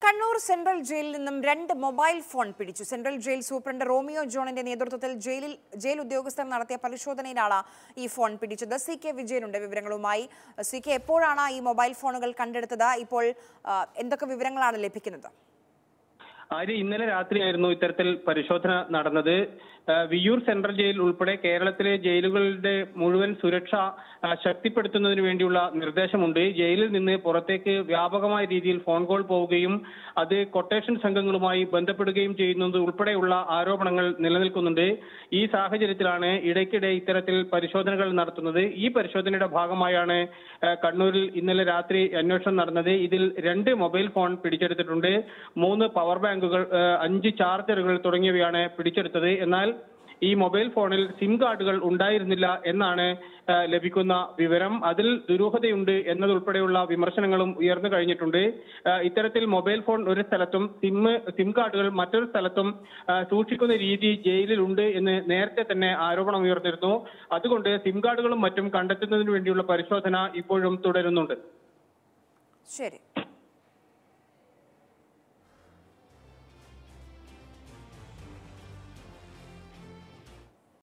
Kannur central ജയിലിൽ നിന്നും രണ്ട് മൊബൈൽ ഫോൺ പിടിച്ചു സെൻട്രൽ ജയിൽ സൂപ്രണ്ട് റോമിയോ ജോണിന്റെ നേതൃത്വത്തിൽ ജയിലിൽ ജയിൽ ഉദ്യോഗസ്ഥർ നടത്തിയ പരിശോധനയിലാണ് ഈ ഫോൺ പിടിച്ചത് സി കെ വിജയനുണ്ട് വിവരങ്ങളുമായി സി കെ എപ്പോഴാണ് ഈ മൊബൈൽ ഫോണുകൾ കണ്ടെടുത്തത് ഇപ്പോൾ ആ, എന്തൊക്കെ വിവരങ്ങളാണ് ലഭിക്കുന്നത് ആര്യ ഇന്നലെ രാത്രിയായിരുന്നു ഇത്തരത്തിൽ പരിശോധന നടന്നത് ആ, വിയ്യൂർ സെൻട്രൽ ജയിൽ ഉൾപ്പെടെ കേരളത്തിലെ ജയിലുകളുടെ മുഴുവൻ സുരക്ഷ ആ, ശക്തിപ്പെടുത്തുന്നതിന് വേണ്ടിയുള്ള നിർദ്ദേശമുണ്ട് ജയിലിൽ നിന്ന് പുറത്തേക്ക് വ്യാപകമായ രീതിയിൽ ഫോൺ കോൾ പോവുകയും അത് കൊട്ടേഷൻ സംഘങ്ങളുമായി ബന്ധപ്പെടുകയും ചെയ്യുന്നത് ഉൾപ്പെടെയുള്ള ആരോപണങ്ങൾ നിലനിൽക്കുന്നുണ്ട് ഈ സാഹചര്യത്തിലാണ് ഇടയ്ക്കിടെ ഇത്തരത്തിൽ പരിശോധനകൾ നടത്തുന്നത് ഈ പരിശോധനയുടെ ഭാഗമായാണ് ആ, കണ്ണൂരിൽ ഇന്നലെ രാത്രി അന്വേഷണം നടന്നത് ഇതിൽ രണ്ട് മൊബൈൽ ഫോൺ പിടിച്ചെടുത്തിട്ടുണ്ട് മൂന്ന് പവർ ബാങ്കുകൾ ആ, അഞ്ച് ചാർജറുകൾ തുടങ്ങിയവയാണ് പിടിച്ചെടുത്തത് എന്നാൽ ഈ മൊബൈൽ ഫോണിൽ സിം കാർഡുകൾ ഉണ്ടായിരുന്നില്ല എന്നാണ് ആ, ലഭിക്കുന്ന വിവരം അതിൽ ദുരൂഹതയുണ്ട് എന്നതുൾപ്പെടെയുള്ള വിമർശനങ്ങളും ഉയർന്നു കഴിഞ്ഞിട്ടുണ്ട് ആ, ഇത്തരത്തിൽ മൊബൈൽ ഫോൺ ഒരു സ്ഥലത്തും സിം സിം കാർഡുകൾ മറ്റൊരു സ്ഥലത്തും ആ, സൂക്ഷിക്കുന്ന രീതി ജയിലിലുണ്ട് എന്ന് നേരത്തെ തന്നെ ആരോപണം ഉയർന്നിരുന്നു അതുകൊണ്ട് സിം കാർഡുകളും മറ്റും കണ്ടെത്തുന്നതിന് വേണ്ടിയുള്ള പരിശോധന ഇപ്പോഴും തുടരുന്നുണ്ട് ശരി